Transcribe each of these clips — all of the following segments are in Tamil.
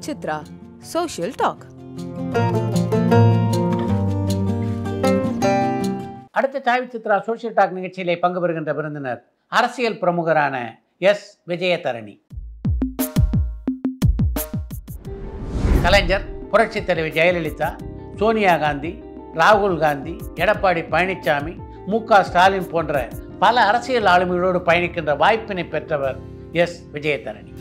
with Chitra. Social Talk. அடுத்த சாய் சித்ரா சோஷியல் டாக் நிகழ்ச்சியிலே பங்கு பெறுகின்ற விருந்தினர் அரசியல் பிரமுகரான எஸ் விஜயதரணி கலைஞர் புரட்சித் தலைவி ஜெயலலிதா சோனியா காந்தி ராகுல் காந்தி எடப்பாடி பழனிசாமி மு க ஸ்டாலின் போன்ற பல அரசியல் ஆளுமைகளோடு பயணிக்கின்ற வாய்ப்பினை பெற்றவர் எஸ் விஜயதரணி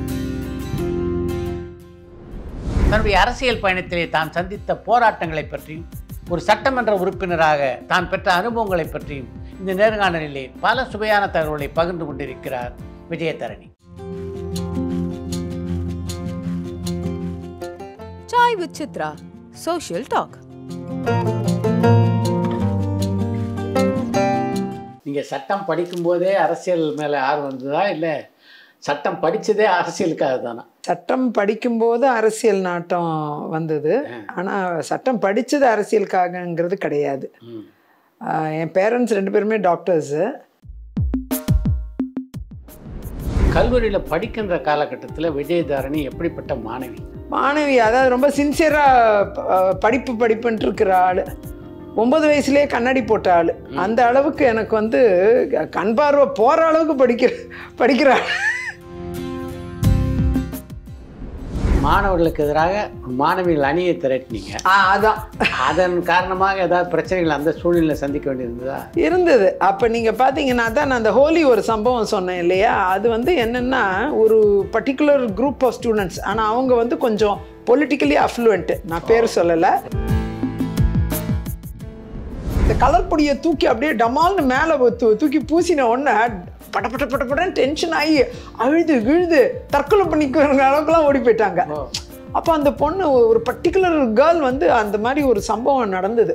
தன்னுடைய அரசியல் பயணத்திலே தான் சந்தித்த போராட்டங்களை பற்றியும் ஒரு சட்டமன்ற உறுப்பினராக தான் பெற்ற அனுபவங்களை பற்றியும் இந்த நேர்காணலிலே பல சுவையான தகவல்களை பகிர்ந்து கொண்டிருக்கிறார் Vijayadharani Chai with Chitra. Social Talk. நீங்கள் சட்டம் படிக்கும்போதே அரசியல் மேலே ஆர்வம் இருந்ததா இல்லை சட்டம் படித்ததே அரசியலுக்காக தானா சட்டம் படிக்கும்போது அரசியல் நாட்டம் வந்தது ஆனால் சட்டம் படித்தது அரசியலுக்காகங்கிறது கிடையாது ம். ஆஹ் என் பேரண்ட்ஸ் ரெண்டு பேருமே டாக்டர்ஸு கல்லூரியில் படிக்கின்ற காலகட்டத்தில் விஜயதாரணி எப்படிப்பட்ட மாணவி மாணவி அதாவது ரொம்ப சின்சியராக படிப்பு படிப்புன்ட்டு இருக்கிற ஆள் ஒன்பது வயசுலேயே கண்ணாடி போட்ட ஆள் அந்த அளவுக்கு எனக்கு வந்து கண் பார்வை போகிற அளவுக்கு படிக்கிற படிக்கிற ஆள் மாணவர்களுக்கு எதிராக மாணவிகள் அணியை திரட்டினீங்க ஆ அதான் அதன் காரணமாக ஏதாவது பிரச்சனைகள் அந்த சூழ்நிலை சந்திக்க வேண்டியிருந்ததா இருந்தது அப்போ நீங்கள் பார்த்தீங்கன்னா தான் நான் அந்த ஹோலி ஒரு சம்பவம் சொன்னேன் இல்லையா அது வந்து என்னென்னா ஒரு பர்டிகுலர் குரூப் ஆஃப் ஸ்டூடெண்ட்ஸ் ஆனால் அவங்க வந்து கொஞ்சம் பொலிட்டிக்கலி அஃப்ளூயன்ட்டு நான் பேர் சொல்லலை இந்த கலர் பொடியை தூக்கி அப்படியே டமால்னு மேலே தூக்கி பூசின உடனே பட பட பட படன்னு டென்ஷன் ஆகி அழுது கிழுது தற்கொலை பண்ணிக்கிற அளவுக்குலாம் ஓடி போயிட்டாங்க ஓ அப்போ அந்த பொண்ணு ஒரு பர்டிகுலர் கேர்ள் வந்து அந்த மாதிரி ஒரு சம்பவம் நடந்தது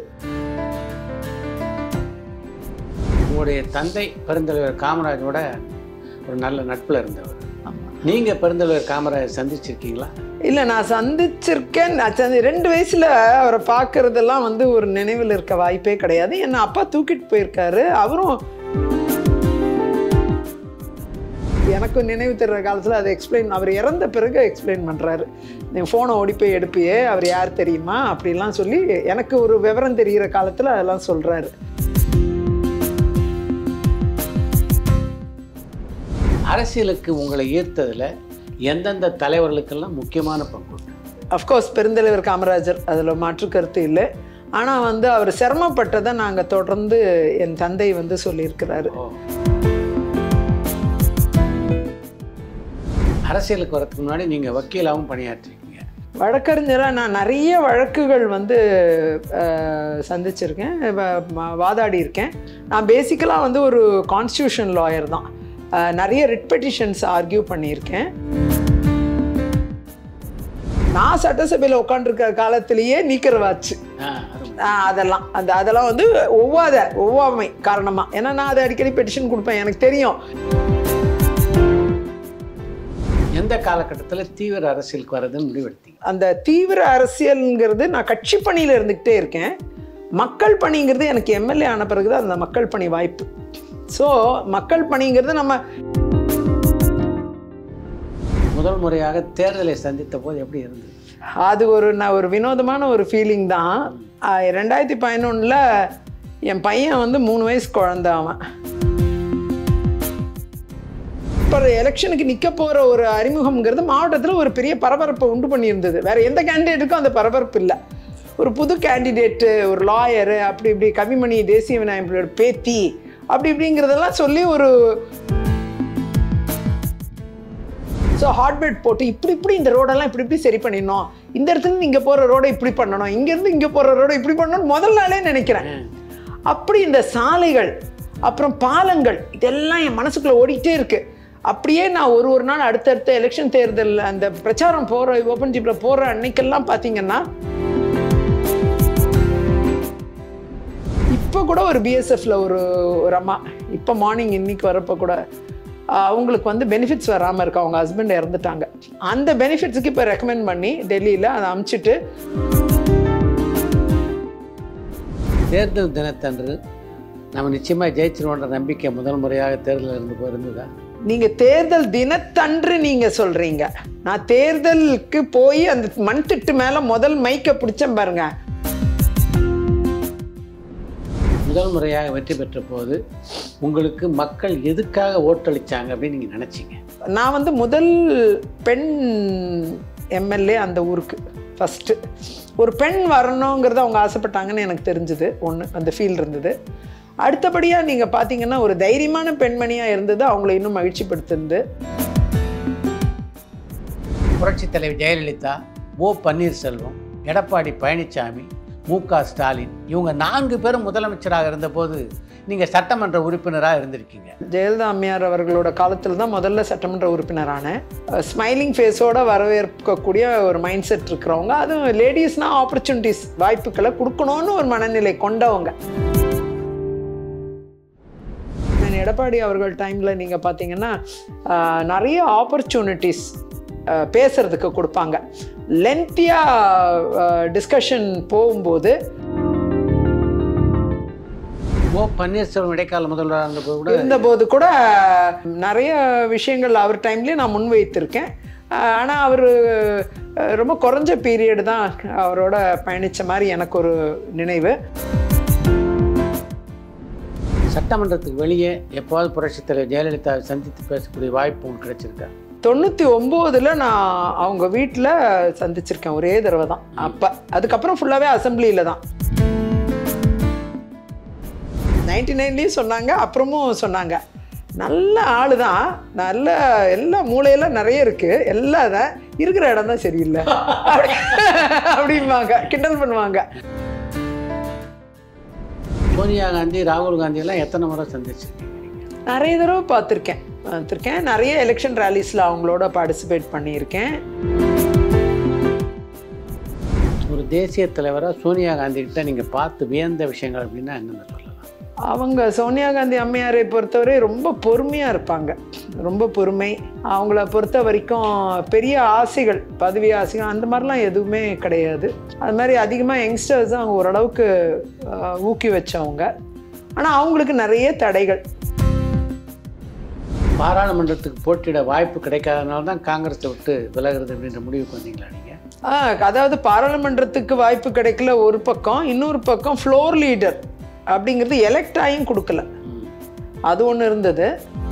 உங்களுடைய தந்தை பெருந்தலைவர் காமராஜோட ஒரு நல்ல நட்பில் இருந்தவர் நீங்கள் பெருந்தலைவர் காமராஜர் சந்திச்சிருக்கீங்களா இல்லை நான் சந்திச்சிருக்கேன் நான் சந்தி ரெண்டு வயசில் அவரை பார்க்கறதெல்லாம் வந்து ஒரு நினைவில் இருக்க வாய்ப்பே கிடையாது என்ன அப்பா தூக்கிட்டு போயிருக்காரு அவரும் எனக்கும் நினைவு தர்ற காலத்தில் அதை எக்ஸ்பிளைன் அவர் இறந்த பிறகு எக்ஸ்பிளைன் பண்ணுறாரு நீ ஃபோனை ஓடி போய் எடுப்பியே அவர் யார் தெரியுமா அப்படிலாம் சொல்லி எனக்கு ஒரு விவரம் தெரிகிற காலத்தில் அதெல்லாம் சொல்கிறாரு அரசியலுக்கு உங்களை ஈர்த்ததில் எந்தெந்த தலைவர்களுக்கெல்லாம் முக்கியமான பங்கு உண்டு? அஃப்கோர்ஸ் பெருந்தலைவர் காமராஜர் அதில் மாற்று கருத்து இல்லை ஆனால் வந்து அவர் சிரமப்பட்டதை நாங்கள் தொடர்ந்து என் தந்தை வந்து சொல்லியிருக்கிறாரு ஓ அரசியலுக்கு வரதுக்கு முன்னாடி நீங்கள் வக்கீலாகவும் பணியாற்றிருக்கீங்க வழக்கறிஞராக நான் நிறைய வழக்குகள் வந்து அஹ், சந்திச்சிருக்கேன் வ- ம- வாதாடி இருக்கேன் நான் பேசிக்கலாக வந்து ஒரு கான்ஸ்டியூஷன் லாயர் தான் அஹ், நிறைய ரிட் பெட்டிஷன்ஸ் ஆர்கியூ பண்ணியிருக்கேன் நான் சட்டசபையில் உட்காந்துருக்க காலத்திலேயே நீக்கிறவாச்சு ஆ அருமை. அதெல்லாம் அந்த அதெல்லாம் வந்து ஒவ்வாத ஒவ்வாமை காரணமாக ஏன்னா நான் அதை அடிக்கடி பெட்டிஷன் கொடுப்பேன் எனக்கு தெரியும் எந்த காலகட்டத்தில் தீவிர அரசியலுக்கு வர்றதுன்னு முடிவெடுத்தீங்க அந்த தீவிர அரசியல்ங்கிறது நான் கட்சி பணியில் இருந்துக்கிட்டே இருக்கேன் மக்கள் பணிங்கிறது எனக்கு எம்எல்ஏ ஆன பிறகு தான் அந்த மக்கள் பணி வாய்ப்பு ஸோ மக்கள் பணிங்கிறது நம்ம முதல் முறையாக தேர்தலை சந்தித்த போது எப்படி இருந்தது அது ஒரு நான் ஒரு வினோதமான ஒரு ஃபீலிங் தான் ஆஹ் ரெண்டாயிரத்தி பதினொன்றில் என் பையன் வந்து மூணு வயசு குழந்த அவன் இப்போ எலெக்ஷனுக்கு நிற்க போகிற ஒரு அறிமுகம்ங்கிறது மாவட்டத்தில் ஒரு பெரிய பரபரப்பை உண்டு பண்ணியிருந்தது வேற எந்த கேண்டிடேட்டுக்கும் அந்த பரபரப்பு இல்லை ஒரு புது கேண்டிடேட்டு ஒரு லாயரு அப்படி இப்படி கவிமணி தேசிய விநாயகரோட பேத்தி அப்படி இப்படிங்கிறதெல்லாம் சொல்லி ஒரு ஸோ ஹார்ட்பேட் போட்டு இப்படி இப்படி இந்த ரோடெல்லாம் இப்படி இப்படி சரி பண்ணிடணும் இந்த இடத்துல இருந்து இங்கே போகிற ரோடை இப்படி பண்ணணும் இங்கேருந்து இங்கே போகிற ரோடை இப்படி பண்ணணும் முதல் நாளே நினைக்கிறேன் அப்படி இந்த சாலைகள் அப்புறம் பாலங்கள் இதெல்லாம் என் மனசுக்குள்ளே ஓடிக்கிட்டே இருக்கு அப்படியே நான் ஒரு ஒரு நாள் அடுத்தடுத்த எலெக்ஷன் தேர்தல் அந்த பிரச்சாரம் போகிற ஓப்பன் ஜிப்பில் போகிற அன்னைக்கெல்லாம் பார்த்தீங்கன்னா இப்போ கூட ஒரு பிஎஸ்எஃப்ல ஒரு ஒரு அம்மா இப்போ மார்னிங் இன்னைக்கு வரப்போ கூட ஆஹ், அவங்களுக்கு வந்து பெனிஃபிட்ஸ் வராமல் இருக்கு அவங்க ஹஸ்பண்ட் இறந்துட்டாங்க அந்த பெனிஃபிட்ஸுக்கு இப்போ ரெக்கமெண்ட் பண்ணி டெல்லியில் அதை அமுச்சிட்டு தேர்தல் தினத்தன்று நம்ம நிச்சயமாக ஜெயிச்சிருவோன்ற நம்பிக்கை முதல் முறையாக தேர்தலில் இருந்து போயிருந்ததா நீங்க தேர்தல் தினத்தன்று நீங்க சொல்றீங்க நான் தேர்தலுக்கு போய் அந்த மண் திட்டு மேல முதல் மைக்க பிடிச்சேன் பாருங்க முதல் முறையாக வெற்றி பெற்ற போது உங்களுக்கு மக்கள் எதுக்காக ஓட்டளிச்சாங்க அப்படின்னு நீங்கள் நினச்சிங்க நான் வந்து முதல் பெண் எம்எல்ஏ அந்த ஊருக்கு ஃபஸ்ட்டு ஒரு பெண் வரணுங்கிறத அவங்க ஆசைப்பட்டாங்கன்னு எனக்கு தெரிஞ்சுது ஒன்று அந்த ஃபீல் இருந்தது அடுத்தபடியாக நீங்கள் பார்த்தீங்கன்னா ஒரு தைரியமான பெண்மணியாக இருந்தது அவங்கள இன்னும் மகிழ்ச்சிப்படுத்துது புரட்சித் தலைவர் ஜெயலலிதா ஓ பன்னீர்செல்வம் எடப்பாடி பழனிசாமி மு க ஸ்டாலின் இவங்க நான்கு பேரும் முதலமைச்சராக இருந்தபோது நீங்கள் சட்டமன்ற உறுப்பினராக இருந்திருக்கீங்க ஜெயலலிதா அம்மையார் அவர்களோட காலத்தில் தான் முதல்ல சட்டமன்ற உறுப்பினரானேன் ஸ்மைலிங் ஃபேஸோட வரவேற்கக்கூடிய ஒரு மைண்ட் செட் இருக்கிறவங்க அதுவும் லேடிஸ்னால் ஆப்பர்ச்சுனிட்டிஸ் வாய்ப்புகளை கொடுக்கணும்னு ஒரு மனநிலை கொண்டவங்க நான் எடப்பாடி அவர்கள் டைமில் நீங்கள் பார்த்தீங்கன்னா ஆஹ், நிறைய ஆப்பர்ச்சுனிட்டிஸ் பேசுறதுக்கு கொடுப்பாங்க லென்த்தியாக டிஸ்கஷன் போகும்போது ஓ பன்னீர்செல்வம் இடைக்கால முதல்வராக இருந்தபோது கூட இருந்தபோது கூட நிறைய விஷயங்கள் அவர் டைம்லேயே நான் முன்வைத்திருக்கேன் ஆனால் அவர் ரொம்ப குறைஞ்ச பீரியட் தான் அவரோட பயணித்த மாதிரி எனக்கு ஒரு நினைவு சட்டமன்றத்துக்கு வெளியே எப்போது புரட்சித் தலைவர் ஜெயலலிதாவை சந்தித்து பேசக்கூடிய வாய்ப்பு உங்களுக்கு கிடைச்சிருக்கா தொண்ணூற்றி ஒம்போதில் நான் அவங்க வீட்டில் சந்திச்சிருக்கேன் ஒரே தடவை தான் அப்போ அதுக்கப்புறம் ஃபுல்லாகவே அசம்பிளியில் தான் நைன்டி நைன்லேயும் சொன்னாங்க அப்புறமும் சொன்னாங்க நல்ல ஆள் தான் நல்ல எல்லா மூளையெல்லாம் நிறைய இருக்குது எல்லா தான் இருக்கிற இடம் தான் சரியில்லை அப்படி அப்படிம்பாங்க கிண்டல் பண்ணுவாங்க சோனியா காந்தி ராகுல் காந்தி எல்லாம் எத்தனை முறை சந்திச்சிருக்கீங்க நீங்க? நிறைய தடவை பார்த்துருக்கேன் பார்த்துருக்கேன் நிறைய எலெக்ஷன் ரேலிஸில் அவங்களோட பார்ட்டிசிபேட் பண்ணியிருக்கேன் ஒரு தேசிய தலைவராக சோனியா காந்தி கிட்ட நீங்கள் பார்த்து வியந்த விஷயங்கள் அப்படின்னா என்னென்ன சொல்லலாம் அவங்க சோனியா காந்தி அம்மையாரை பொறுத்தவரை ரொம்ப பொறுமையாக இருப்பாங்க ரொம்ப பொறுமை அவங்கள பொறுத்த வரைக்கும் பெரிய ஆசைகள் பதவி ஆசைகள் அந்த மாதிரிலாம் எதுவுமே கிடையாது அது மாதிரி அதிகமாக யங்ஸ்டர்ஸ் அவங்க ஓரளவுக்கு ஆஹ், ஊக்கி வச்சவங்க ஆனால் அவங்களுக்கு நிறைய தடைகள் பாராளுமன்றத்துக்கு போட்டியிட வாய்ப்பு கிடைக்காதனால தான் காங்கிரஸை விட்டு விலகிறது அப்படின்ற முடிவுக்கு வந்தீங்களா நீங்கள் ஆ, அதாவது பாராளுமன்றத்துக்கு வாய்ப்பு கிடைக்கல ஒரு பக்கம் இன்னொரு பக்கம் ஃப்ளோர் லீடர் அப்படிங்கிறது எலெக்ட் ஆகியும் கொடுக்கல அது ஒன்று இருந்தது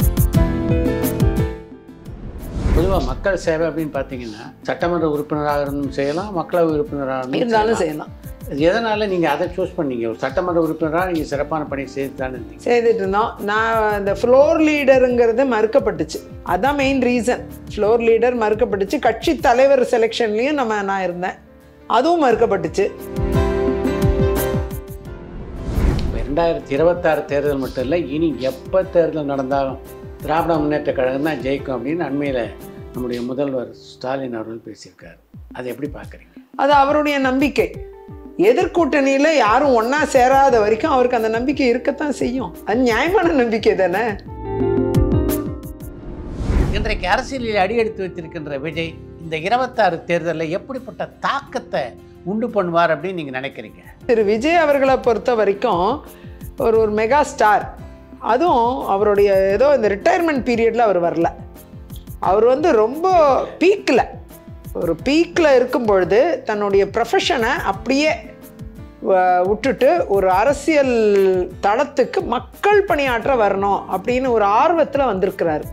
பொதுவாக மக்கள் சேவை அப்படின்னு பார்த்தீங்கன்னா சட்டமன்ற உறுப்பினராக இருந்தும் செய்யலாம் மக்களவை உறுப்பினராக இருந்தும் இருந்தாலும் செய்யலாம். செய்யலாம் இது எதனால நீங்கள் அதை சூஸ் பண்ணீங்க ஒரு சட்டமன்ற உறுப்பினராக நீங்கள் சிறப்பான பணி செய்து தானே இருந்தீங்க செய்துட்டு இருந்தோம் நான் இந்த ஃப்ளோர் லீடருங்கிறது மறுக்கப்பட்டுச்சு அதான் மெயின் ரீசன் ஃப்ளோர் லீடர் மறுக்கப்பட்டுச்சு கட்சி தலைவர் செலெக்ஷன்லேயும் நம்ம நான் இருந்தேன் அதுவும் மறுக்கப்பட்டுச்சு இப்போ ரெண்டாயிரத்தி இருபத்தாறு தேர்தல் மட்டும் இல்லை இனி எப்போ தேர்தல் நடந்தாலும் திராவிட முன்னேற்ற கழகம் தான் ஜெயிக்கும் அப்படின்னு அண்மையில் நம்முடைய முதல்வர் ஸ்டாலின் அவர்கள் பேசியிருக்காரு அதை எப்படி பார்க்குறீங்க அது அவருடைய நம்பிக்கை எதிர்கூட்டணியில் யாரும் ஒன்றா சேராத வரைக்கும் அவருக்கு அந்த நம்பிக்கை இருக்கத்தான் செய்யும் அது நியாயமான நம்பிக்கை தானே இன்றைக்கு அரசியலில் அடியெடுத்து வைத்திருக்கின்ற விஜய் இந்த இருபத்தாறு தேர்தலில் எப்படிப்பட்ட தாக்கத்தை உண்டு பண்ணுவார் அப்படின்னு நீங்கள் நினைக்கிறீங்க திரு விஜய் அவர்களை பொறுத்த வரைக்கும் ஒரு ஒரு மெகா ஸ்டார் அதுவும் அவருடைய ஏதோ இந்த ரிட்டையர்மெண்ட் பீரியடில் அவர் வரல அவர் வந்து ரொம்ப பீக்கில் ஒரு பீக்கில் இருக்கும் பொழுது தன்னுடைய ப்ரொஃபஷனை அப்படியே வ- விட்டுட்டு ஒரு அரசியல் தளத்துக்கு மக்கள் பணியாற்ற வரணும் அப்படின்னு ஒரு ஆர்வத்தில் வந்திருக்கிறாரு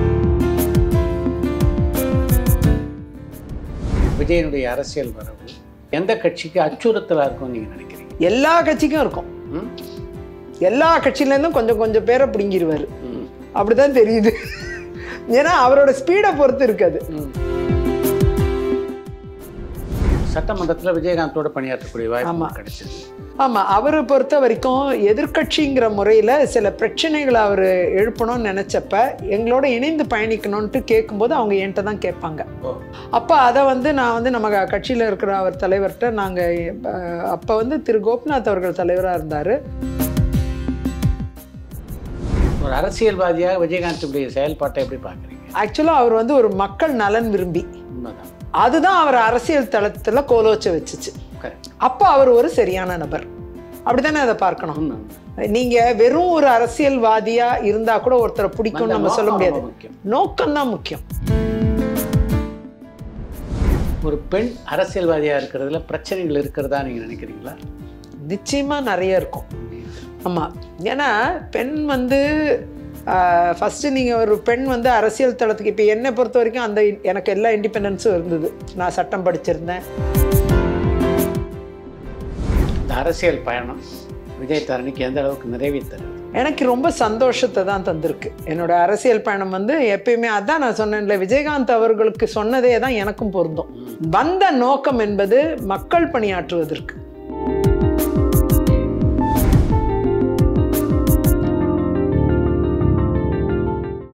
விஜயனுடைய அரசியல் வரவு எந்த கட்சிக்கு அச்சுறுத்தலாக இருக்கும்னு நீங்கள் நினைக்கிறீங்க எல்லா கட்சிக்கும் இருக்கும் ம்? எல்லா கட்சியிலேருந்தும் கொஞ்சம் கொஞ்சம் பேரை பிடுங்கிடுவார் ம். அப்படிதான் தெரியுது ஏன்னா அவரோட ஸ்பீடை பொறுத்து இருக்காது ம். சட்டமன்றத்தில் விஜயகாந்தோட பணியாற்றக்கூடிய வாய்ப்பு ஆமா. கிடைச்சது ஆமாம் அவரை பொறுத்த வரைக்கும் எதிர்க்கட்சிங்கிற முறையில் சில பிரச்சனைகளை அவர் எழுப்பணும்னு நினச்சப்ப எங்களோட இணைந்து பயணிக்கணும்ன்ட்டு கேட்கும்போது அவங்க என்கிட்ட தான் கேட்பாங்க ஓ அப்போ அதை வந்து நான் வந்து நம்ம கட்சியில் இருக்கிற அவர் தலைவர்கிட்ட நாங்கள் அப்போ வந்து திரு கோபிநாத் அவர்கள் தலைவராக இருந்தார் ஒரு அரசியல்வாதியாக விஜயகாந்துடைய செயல்பாட்டை எப்படி பார்க்குறீங்க ஆக்சுவலாக அவர் வந்து ஒரு மக்கள் நலன் விரும்பி உண்மைதான் அதுதான் அவர் அரசியல் தளத்தில் கோலோச்ச வச்சுச்சு கரெக்ட் அப்போ அவர் ஒரு சரியான நபர் அப்படித்தானே அதை பார்க்கணும் உண்மை நீங்க வெறும் ஒரு அரசியல்வாதியா இருந்தா கூட ஒருத்தரை பிடிக்கும் நம்ம சொல்ல நோக்கம் முடியாது ரொம்ப முக்கியம் நோக்கம் தான் முக்கியம் ஒரு பெண் அரசியல்வாதியாக இருக்கிறதுல பிரச்சனைகள் இருக்கிறதா நீங்கள் நினைக்கிறீங்களா நிச்சயமா நிறைய இருக்கும் ஆமா ஏன்னா பெண் வந்து ஃபஸ்ட்டு நீங்கள் ஒரு பெண் வந்து அரசியல் தளத்துக்கு இப்போ என்னை பொறுத்த வரைக்கும் அந்த எனக்கு எல்லா இண்டிபெண்டன்ஸும் இருந்தது நான் சட்டம் படிச்சிருந்தேன் இந்த அரசியல் பயணம் விஜய் தரணிக்கு எந்த அளவுக்கு நிறைவை தருது எனக்கு ரொம்ப சந்தோஷத்தை தான் தந்திருக்கு என்னோட அரசியல் பயணம் வந்து எப்பயுமே அதான் நான் சொன்னேன்ல விஜயகாந்த் அவர்களுக்கு சொன்னதே தான் எனக்கும் பொருந்தும் வந்த நோக்கம் என்பது மக்கள் பணியாற்றுவதற்கு